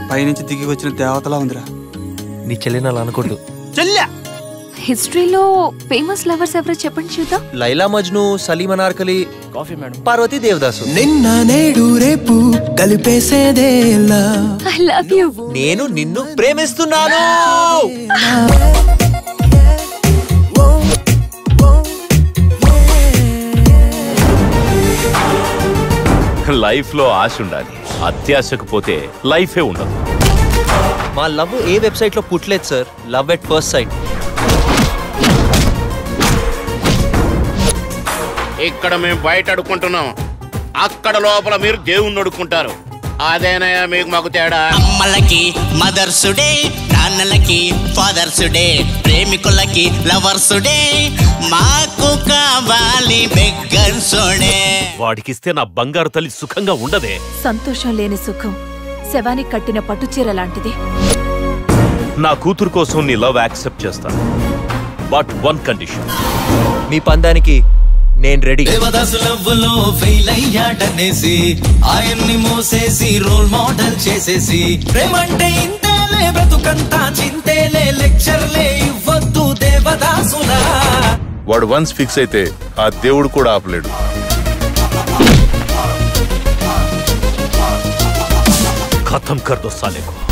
పైనుంచి దిగి వచ్చిన దేవతలా ఉందిరా నీ చెల్లిని అలా అనకూడదు చెల్లా హిస్టరీలో ఫేమస్ లవర్స్ ఎవరో చెప్పండి చూద్దాం లైలా మజ్ను సలీం అనార్కలి కాఫీ మేడం పార్వతి దేవదాసు నిన్న నేడు రేపు కలిపేసేదేలా ఐ లవ్ యూ నేను నిన్ను ప్రేమిస్తున్నాను లైఫ్ లో ఆశ ఉండాలి అత్యాశకు పోతే లైఫే ఉండదు మా లవ్ ఏ వెబ్సైట్ లో పుట్టలేదు sir love at first sight ఇక్కడ మేము బయట అడుక్కుంటున్నాం అక్కడ లోపల మీరు దేవుణ్ణి అడుక్కుంటారు అదేనయ్యా మీకు మాకు తేడా అమ్మలకి మదర్స్ డే నాన్నలకి ఫాదర్స్ డే ప్రేమికులకి లవర్స్ డే మాకు కావాలి బెగ్గర్స్ డే వాడికిస్తే నా బంగారు తల్లి సుఖంగా ఉండదే సంతోషం లేని సుఖం శవానికి కట్టిన పట్టుచీర లాంటిది నా కూతురు కోసం నీ లవ్ యాక్సెప్ట్ చేస్తాను బట్ వన్ కండిషన్ మీ పందానికి నేను రెడీ దేవదాసు లవ్వులో ఫెయిల్ అయ్యాడనేసి ఆయన్ని మోసేసి రోల్ మోడల్ చేసేసి ప్రేమంటే ఇంతేలే బ్రతుకంతా చింతేలే లెక్చర్లే ఇవ్వద్దు దేవదాసులా వాడు వన్స్ ఫిక్స్ అయితే ఆ దేవుడు కూడా ఆపలేడు ఖతం కర్ దో సాలే కో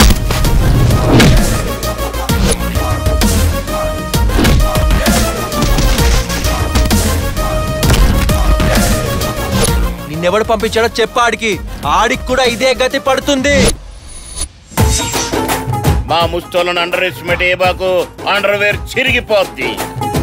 నిన్నెవడు పంపించాడో చెప్పు ఆడికి ఆడికి కూడా ఇదే గతి పడుతుంది మా ముస్తోళ్ళను అండర్ ఎస్టిమేట్ ఏ బాకు అండర్వేర్ చిరిగిపోద్ది